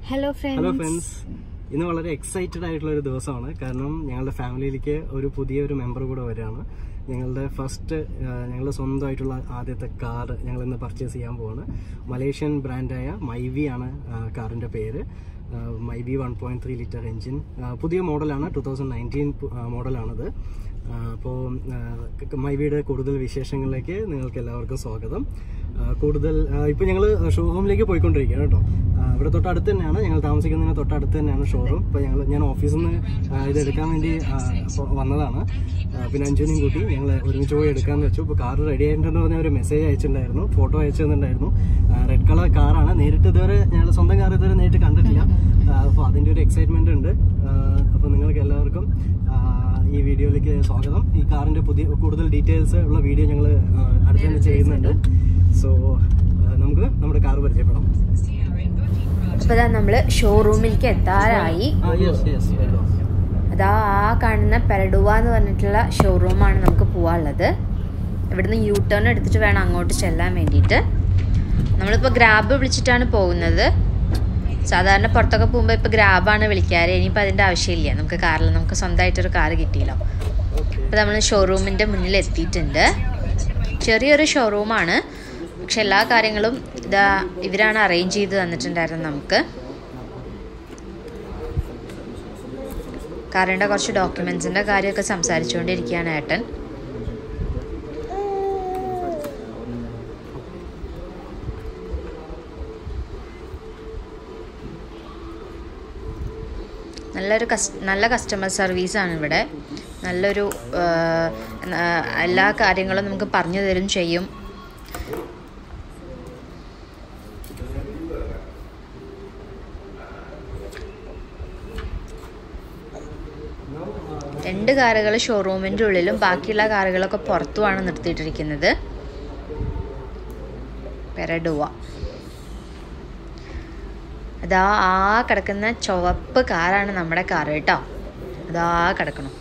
Hello hello friends friends ഇന്ന് വളരെ excited ആയിട്ടുള്ള ഒരു ദിവസമാണ് കാരണം ഞങ്ങളുടെ ഫാമിലിയിലേക്ക് ഒരു പുതിയ ഒരു മെമ്പർ കൂടെ വരികയാണ് ഞങ്ങളുടെ ഫസ്റ്റ് ഞങ്ങളുടെ സ്വന്തമായിട്ടുള്ള ആദ്യത്തെ കാർ ഞങ്ങൾ ഇന്ന് പർച്ചേസ് ചെയ്യാൻ പോവാണ് മലേഷ്യൻ ബ്രാൻഡായ മൈവി ആണ് കാറിൻ്റെ പേര് Myvi one point three litre engine പുതിയ മോഡലാണ് ടു തൗസൻഡ് നയൻറ്റീൻ മോഡലാണിത് അപ്പോൾ മൈവിയുടെ കൂടുതൽ വിശേഷങ്ങളിലേക്ക് നിങ്ങൾക്ക് എല്ലാവർക്കും സ്വാഗതം ആ, കൂടുതൽ ഇപ്പോൾ ഞങ്ങൾ ഷോറൂമിലേക്ക് പോയിക്കൊണ്ടിരിക്കുകയാണ് കേട്ടോ ആ, ഇവിടെ തൊട്ടടുത്ത് തന്നെയാണ് ഞങ്ങൾ താമസിക്കുന്നതിന് തൊട്ടടുത്ത് തന്നെയാണ് ഷോറൂം ഇപ്പോൾ ഞങ്ങൾ ഞാൻ ഓഫീസിൽ നിന്ന് ആ, ഇത് എടുക്കാൻ വേണ്ടി ആ, ഇപ്പൊ വന്നതാണ് ആ, പിന്നെ അഞ്ചുനെയും കൂട്ടി ഞങ്ങൾ ഒരുമിച്ച് പോയി എടുക്കാമെന്ന് വെച്ചു ഇപ്പോൾ കാർ റെഡി ആയിട്ടുണ്ടെന്ന് പറഞ്ഞ ഒരു മെസ്സേജ് അയച്ചിട്ടുണ്ടായിരുന്നു ഫോട്ടോ അയച്ചു തന്നിട്ടുണ്ടായിരുന്നു റെഡ് കളർ കാറാണ് നേരിട്ട് ഇതുവരെ ഞങ്ങൾ സ്വന്തം കാർ ഇതുവരെ നേരിട്ട് കണ്ടിട്ടില്ല അപ്പോൾ അതിൻ്റെ ഒരു എക്സൈറ്റ്മെൻ്റ് ഉണ്ട് അപ്പോൾ നിങ്ങൾക്ക് എല്ലാവർക്കും ആ, ഈ വീഡിയോയിലേക്ക് സ്വാഗതം ഈ കാറിന്റെ പുതിയ കൂടുതൽ ഡീറ്റെയിൽസ് ഉള്ള വീഡിയോ ഞങ്ങൾ അടുത്ത് തന്നെ ചെയ്യുന്നുണ്ട് സോ നമുക്ക് നമ്മുടെ കാർ പരിചയപ്പെടാം ഇപ്പൊ ദാ നമ്മള് ഷോറൂമിലേക്ക് എത്താറായി ആ യെസ് യെസ് അതാ ആ കാണുന്ന പെരഡുവ എന്ന് പറഞ്ഞിട്ടുള്ള ഷോറൂമാണ് നമുക്ക് പോവാനുള്ളത് ഇവിടുന്ന് യൂ ടേൺ എടുത്തിട്ട് വേണം അങ്ങോട്ട് ചെല്ലാൻ വേണ്ടിയിട്ട് നമ്മളിപ്പോൾ ഗ്രാബ് വിളിച്ചിട്ടാണ് പോകുന്നത് സാധാരണ പുറത്തൊക്കെ പോകുമ്പോൾ ഇപ്പോൾ ഗ്രാബാണ് വിളിക്കാറ് ഇനിയിപ്പോൾ അതിൻ്റെ ആവശ്യമില്ല നമുക്ക് കാറിൽ നമുക്ക് സ്വന്തമായിട്ടൊരു കാർ കിട്ടിയല്ലോ അപ്പോൾ നമ്മൾ ഷോറൂമിൻ്റെ മുന്നിൽ എത്തിയിട്ടുണ്ട് ചെറിയൊരു ഷോറൂമാണ് പക്ഷെ എല്ലാ കാര്യങ്ങളും ഇതാ ഇവരാണ് അറേഞ്ച് ചെയ്ത് തന്നിട്ടുണ്ടായിരുന്നത് നമുക്ക് കാറിൻ്റെ കുറച്ച് ഡോക്യുമെൻസിൻ്റെ കാര്യമൊക്കെ സംസാരിച്ചുകൊണ്ടിരിക്കുകയാണ് ഏട്ടൻ നല്ലൊരു കസ് നല്ല കസ്റ്റമർ സർവീസാണ് ഇവിടെ നല്ലൊരു ആ, ആ, എല്ലാ കാര്യങ്ങളും നമുക്ക് പറഞ്ഞു തരും ചെയ്യും രണ്ട് കാറുകൾ ഷോറൂമിൻ്റെ ഉള്ളിലും ബാക്കിയുള്ള കാറുകളൊക്കെ പുറത്തുമാണ് നിർത്തിയിട്ടിരിക്കുന്നത് പെരഡുവ അതാ ആ കിടക്കുന്ന ചുവപ്പ് കാറാണ് നമ്മുടെ കാർ കേട്ടോ അതാ കിടക്കണം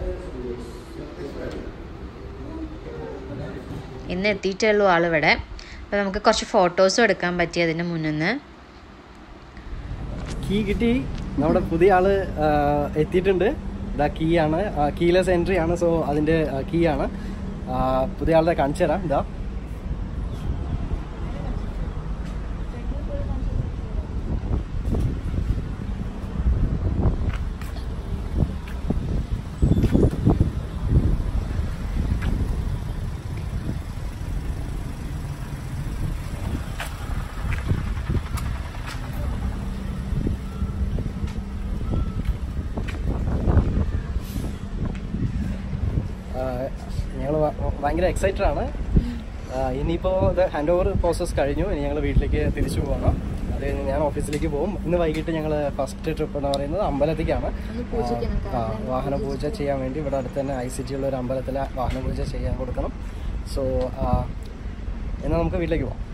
ഇന്ന് എത്തിയിട്ടേ ഉള്ളൂ ആളിവിടെ അപ്പോൾ നമുക്ക് കുറച്ച് ഫോട്ടോസും എടുക്കാൻ പറ്റി അതിന് മുന്നിന്ന് കീ കിട്ടി നമ്മുടെ പുതിയ ആള് ആ, എത്തിയിട്ടുണ്ട് ഇതാ കീ ആണ് കീലെസ് എൻട്രി ആണ് സോ അതിന്റെ കീ ആണ് ആ, പുതിയ ആളുടെ കാണിച്ചു തരാം ഇതാ ഞങ്ങൾ ഭയങ്കര എക്സൈറ്റഡ് ആണ് ആ, ഇനിയിപ്പോൾ ഇത് ഹാൻഡ് ഓവർ പ്രോസസ്സ് കഴിഞ്ഞു ഇനി ഞങ്ങൾ വീട്ടിലേക്ക് തിരിച്ചു പോകണം അത് കഴിഞ്ഞ് ഞാൻ ഓഫീസിലേക്ക് പോകും ഇന്ന് വൈകിട്ട് ഞങ്ങൾ ഫസ്റ്റ് ട്രിപ്പ് എന്ന് പറയുന്നത് അമ്പലത്തിലേക്കാണ് ആ, വാഹന പൂജ ചെയ്യാൻ വേണ്ടി ഇവിടെ അടുത്ത് തന്നെ ഐ സി ടി ഉള്ള ഒരു അമ്പലത്തിൽ വാഹന പൂജ ചെയ്യാൻ കൊടുക്കണം സോ എന്നാൽ നമുക്ക് വീട്ടിലേക്ക് പോകാം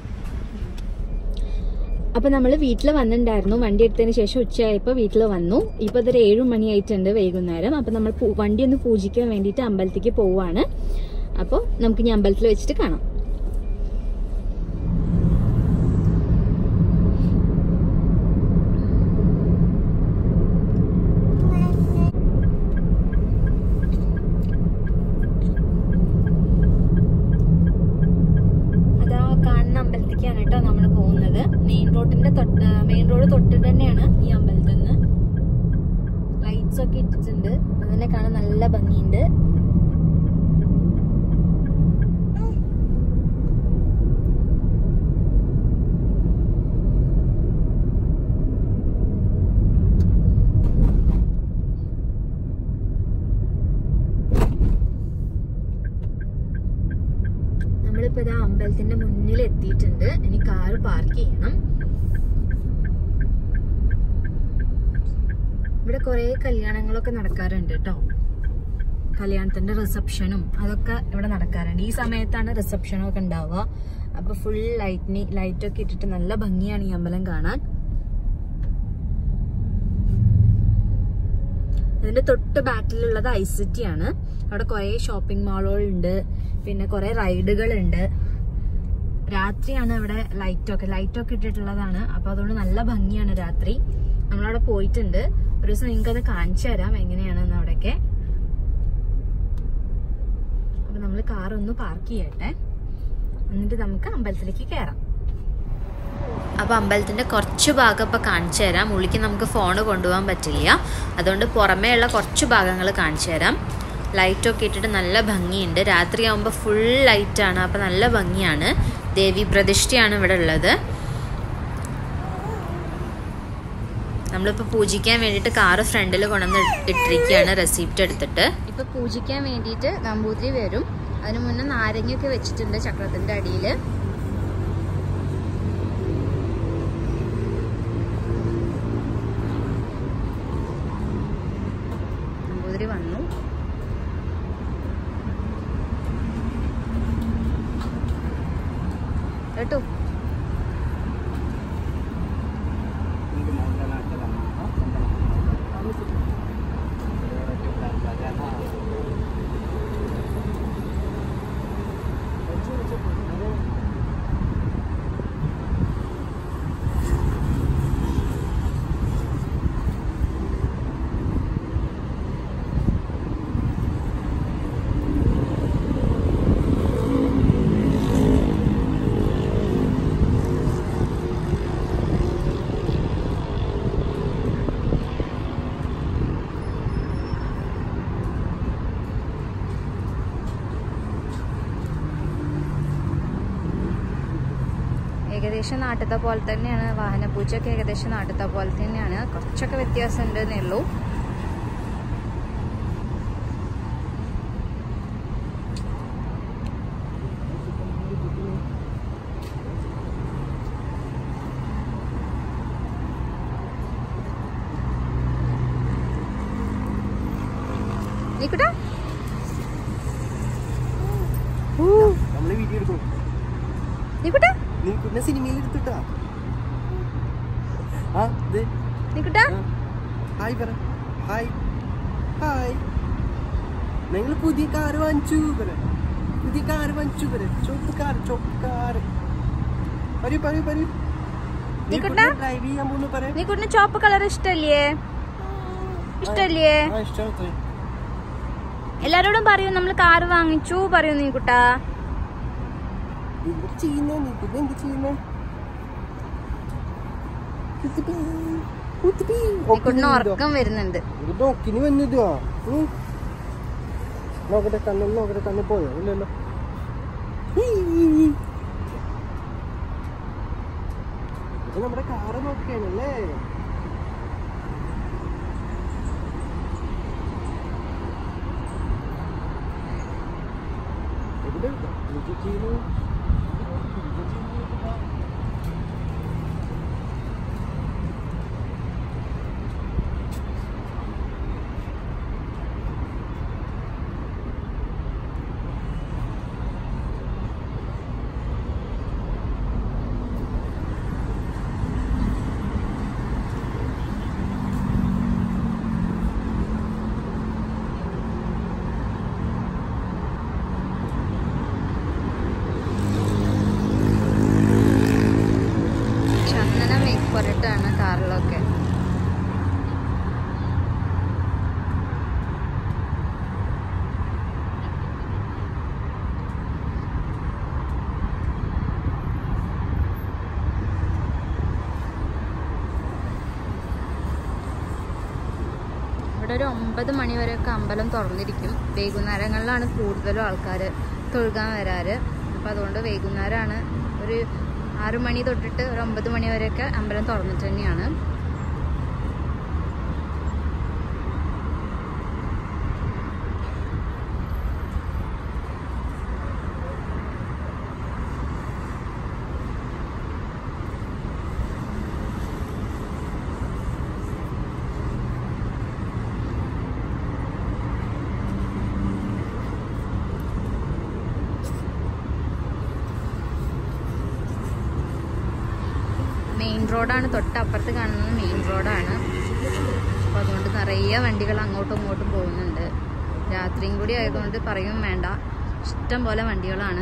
അപ്പൊ നമ്മൾ വീട്ടിൽ വന്നിട്ടുണ്ടായിരുന്നു വണ്ടി എടുത്തതിന് ശേഷം ഉച്ചയായപ്പോ വീട്ടിൽ വന്നു ഇപ്പൊ ഇതൊരു ഏഴു മണിയായിട്ടുണ്ട് വൈകുന്നേരം അപ്പൊ നമ്മൾ പൂ- വണ്ടി ഒന്ന് പൂജിക്കാൻ വേണ്ടിയിട്ട് അമ്പലത്തിലേക്ക് പോവാണ് അപ്പോൾ നമുക്ക് ഇനി അമ്പലത്തിൽ വെച്ചിട്ട് കാണാം അതാ കാണുന്ന അമ്പലത്തിലേക്കാണ് കേട്ടോ നമ്മൾ പോകുന്നത് മെയിൻ റോഡിന്റെ മെയിൻ റോഡ് തൊട്ടിട്ട് തന്നെയാണ് ഈ അമ്പലത്തിൽ നിന്ന് ലൈറ്റ്സ് ഒക്കെ ഇട്ടിട്ടുണ്ട് അതിനെ കാണാൻ നല്ല ഭംഗിയുണ്ട് നമ്മളിപ്പോ ഇതാ അമ്പലത്തിന്റെ മുന്നിൽ എത്തിയിട്ടുണ്ട് ഇനി കാറ് പാർക്ക് ചെയ്യണം ഇവിടെ കുറെ കല്യാണങ്ങളൊക്കെ നടക്കാറുണ്ട് കേട്ടോ കല്യാണത്തിന്റെ റിസപ്ഷനും അതൊക്കെ ഇവിടെ നടക്കാറുണ്ട് ഈ സമയത്താണ് റിസപ്ഷനും ഒക്കെ ഉണ്ടാവുക അപ്പൊ ഫുൾ ലൈറ്റിന് ലൈറ്റൊക്കെ ഇട്ടിട്ട് നല്ല ഭംഗിയാണ് ഈ അമ്പലം കാണാൻ ഇതിന്റെ തൊട്ട് ബാക്കിലുള്ളത് ഐ സിറ്റി ആണ് അവിടെ കുറെ ഷോപ്പിംഗ് മാളുകളുണ്ട് പിന്നെ കുറെ റൈഡുകൾ ഉണ്ട് രാത്രിയാണ് ഇവിടെ ലൈറ്റ് ഒക്കെ ലൈറ്റ് ഒക്കെ ഇട്ടിട്ടുള്ളതാണ് അപ്പൊ അതുകൊണ്ട് നല്ല ഭംഗിയാണ് രാത്രി നമ്മളവിടെ പോയിട്ടുണ്ട് ഒരു ദിവസം നിങ്ങൾക്ക് അത് കാണിച്ചു തരാം എങ്ങനെയാണെന്ന് അവിടെയൊക്കെ അപ്പൊ നമ്മൾ കാർ ഒന്ന് പാർക്ക് ചെയ്യട്ടെ എന്നിട്ട് നമുക്ക് അമ്പലത്തിലേക്ക് കയറാം അപ്പോൾ അമ്പലത്തിൻ്റെ കുറച്ച് ഭാഗം ഇപ്പോൾ കാണിച്ചു തരാം ഉള്ളിക്ക് നമുക്ക് ഫോണ് കൊണ്ടുപോകാൻ പറ്റില്ല അതുകൊണ്ട് പുറമേ ഉള്ള കുറച്ച് ഭാഗങ്ങൾ കാണിച്ചു തരാം ലൈറ്റൊക്കെ ഇട്ടിട്ട് നല്ല ഭംഗിയുണ്ട് രാത്രിയാകുമ്പോൾ ഫുൾ ലൈറ്റാണ് അപ്പോൾ നല്ല ഭംഗിയാണ് ദേവി പ്രതിഷ്ഠയാണ് ഇവിടെ ഉള്ളത് നമ്മളിപ്പോൾ പൂജിക്കാൻ വേണ്ടിയിട്ട് കാറ് ഫ്രണ്ടിൽ കൊണ്ടുവന്ന് ഇട്ടിരിക്കുകയാണ് റെസിപ്റ്റ് എടുത്തിട്ട് ഇപ്പോൾ പൂജിക്കാൻ വേണ്ടിയിട്ട് നമ്പൂതിരി വരും അതിന് മുന്നേ നാരങ്ങയൊക്കെ വെച്ചിട്ടുണ്ട് ചക്രത്തിൻ്റെ അടിയിൽ നമ്പൂതിരി വന്നു കേട്ടോ ഏകദേശം നാട്ടിലത്തെ പോലെ തന്നെയാണ് വാഹനപൂജയൊക്കെ ഏകദേശം നാട്ടിലത്തെ പോലെ തന്നെയാണ് കുറച്ചൊക്കെ വ്യത്യാസം ഉണ്ടെന്നേ ഉള്ളൂ നീക്കുട്ടാ നമ്മള് വീഡിയോ എടുക്കും നീക്കുട്ടാ നീ പിന്നെ സിനിമയിൽ എടുത്തിട്ടാ ആ ഇത് നീക്കുട്ടാ ഹായ് പറ ഹായ് ഹായ് ഞങ്ങൾ പുതിയ കാറ് വാങ്ങിച്ചു പറ പുതിയ കാറ് വാങ്ങിച്ചു പറ ചുവപ്പ് കാർ ചുവപ്പ് കാറ് പറയൂ പറയൂ പറയൂ നിക്കുട്ടാ? ഡ്രൈവ് ചെയ്യാൻ പോകുന്നു പറയാം നീക്കുട്ടിന് ചോപ്പ് കളർ ഇഷ്ടല്ലേ ഇഷ്ടല്ലേ ആ ഇഷ്ടമാണ് അത്രേ. എല്ലാരോടും പറയൂ നമ്മൾ കാറ് വാങ്ങിച്ചു പറയൂ നീക്കുട്ടാ എന്ത് ചെയ്യുന്നേ നീ പിന്നെ എന്ത് ചെയ്യുന്നേ കുത്തിപ്പി, കുത്തിപ്പി. നീക്കുട്ടിന് ഒക്കിന് ഉറക്കം വരുന്നുണ്ട് ഇത് ഡോക്കിന് വന്നിതുവാ ഉം. നോക്കട്ടെ കണ്ണൊന്ന് നോക്കട്ടെ കണ്ണ് പോയോ ഇല്ലല്ലോ ഹീ. ഇത് നമ്മുടെ കാറ് നോക്കിയാണല്ലേ എവിടെ ഇത് ചെയ്യുന്നു ചന്ദന മേൽപ്പുരട്ടാണ് കാറിലൊക്കെ ഇവിടെ ഒരു ഒമ്പത് മണി വരെയൊക്കെ അമ്പലം തുറന്നിരിക്കും വൈകുന്നേരങ്ങളിലാണ് കൂടുതലും ആൾക്കാർ തൊഴുകാൻ വരാറ് അപ്പോൾ അതുകൊണ്ട് വൈകുന്നേരമാണ് ഒരു ആറു മണി തൊട്ടിട്ട് ഒരു ഒമ്പത് മണി വരെയൊക്കെ അമ്പലം തുറന്നിട്ട് തന്നെയാണ് മെയിൻ റോഡാണ് തൊട്ടപ്പുറത്ത് കാണുന്നത് മെയിൻ റോഡാണ് അപ്പോൾ അതുകൊണ്ട് നിറയെ വണ്ടികൾ അങ്ങോട്ടും ഇങ്ങോട്ടും പോകുന്നുണ്ട് രാത്രിയും കൂടി ആയതുകൊണ്ട് പറയും വേണ്ട ഇഷ്ടം പോലെ വണ്ടികളാണ്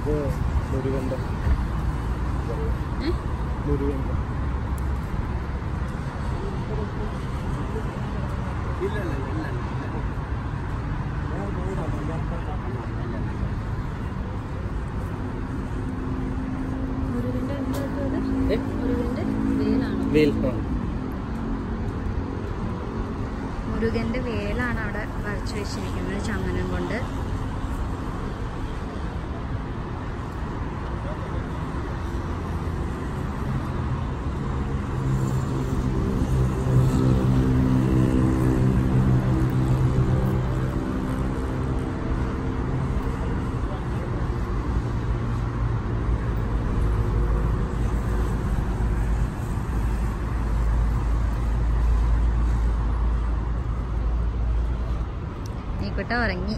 ഇത് മുരുകൻ്റെ മുരുകൻ്റെ ഇല്ല ഇല്ല ഇല്ല ഇല്ല മുരുകന്റെ എന്താ ഏ? മുരുകന്റെ വേലാണോ വേൽ ആ മുരുകന്റെ വേലാണ് അവിടെ വരച്ചു വെച്ചിരിക്കുന്നത് ചന്ദനം കൊണ്ട് നീക്കുട്ട ഉറങ്ങി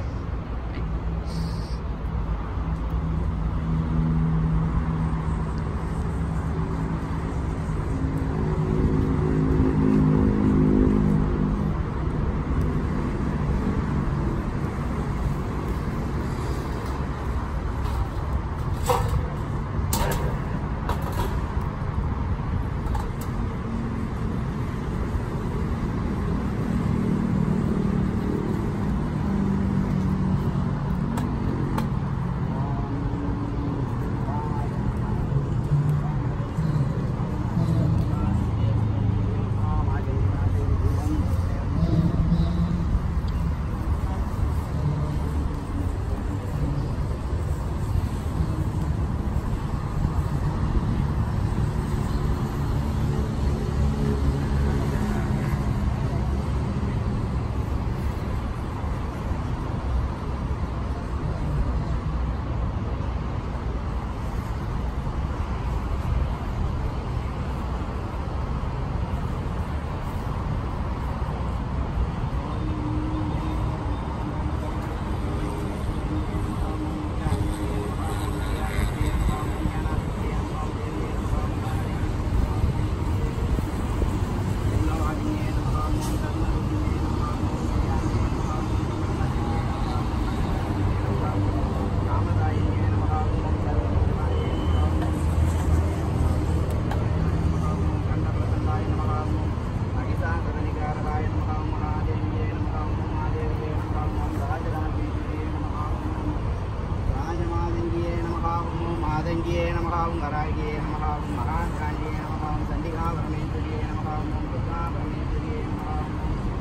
മാതംഗിയേ നമഃ ഓം കരായികേ നമഃ ഓം മഹാകാന്യേ നമഃ ഓം സന്ധികാപരമേശ്വരിയേ നമഃ ഓം ദുർഗാപരമേശ്വരിയേ നമഃ ഓം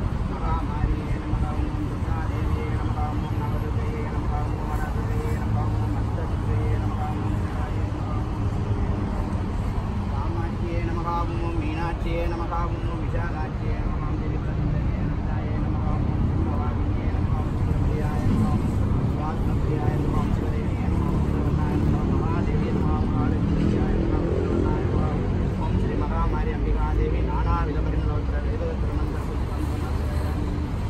മഹാമാരിയേ നമഃ ഓം ദുർഗാദേവിയേ നമഃ ഓം നവദുർഗയേ നമഃ ഓം വനദുർഗയേ നമഃ ഓം മസ്തദുർഗയേ നമഃ ഓം ശിവായേ നമഃ ഓം കാമാക്ഷ്യേ നമഃ ഓം മീനാക്ഷ്യേ നമഃ ഓം വിശാലാക്ഷ്യേ നമഃ ഓം ജലിപ്രസുന്ദരിയേ നമഃ നമഃ ഓം ശിവവാഹിനിയേ നമഃ ഓം ശിവപ്രിയായ നമഃ ഓം സ്വാത്മപ്രിയായ നമഃ ഓം ശിവദേവിയേ നമഃ ഓം ശിവനായ നമഃ ഓം മഹാദേവിയേ നമഃ ഓം മഹാലക്ഷ്മിയായ നമഃ ഓം ശിവനായ നമഃ ഓം ഓം ശ്രീ മഹാമാരി അംബികാദേവി നാനാവിധ പരിമളോത്തര വേദോത്തര മന്ത്ര പുഷ്പം സമർപ്പയാമി.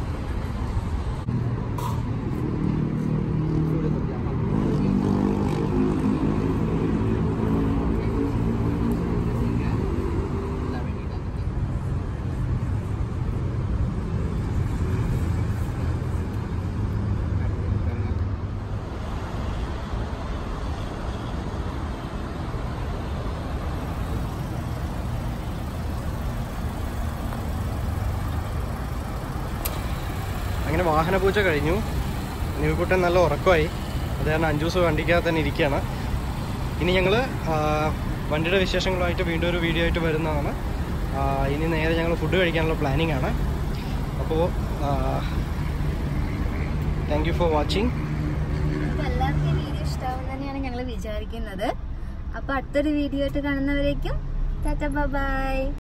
അങ്ങനെ വാഹന പൂജ കഴിഞ്ഞു നീൽക്കുട്ടൻ നല്ല ഉറക്കമായി അത് കാരണം അഞ്ചു ദിവസം വണ്ടിക്കകത്ത് തന്നെ ഇരിക്കുകയാണ് ഇനി ഞങ്ങൾ വണ്ടിയുടെ വിശേഷങ്ങളുമായിട്ട് വീണ്ടും ഒരു വീഡിയോ ആയിട്ട് വരുന്നതാണ് ആ, ഇനി നേരെ ഞങ്ങൾ ഫുഡ് കഴിക്കാനുള്ള പ്ലാനിങ് ആണ് അപ്പോൾ താങ്ക് യു ഫോർ വാച്ചിങ് അപ്പൊ എല്ലാവർക്കും ഈ വീഡിയോ ഇഷ്ടാവും തന്നെയാണ് ഞങ്ങൾ വിചാരിക്കുന്നത് അപ്പൊ അടുത്തൊരു വീഡിയോ ആയിട്ട് കാണുന്നവരേക്കും ടാറ്റ ബൈ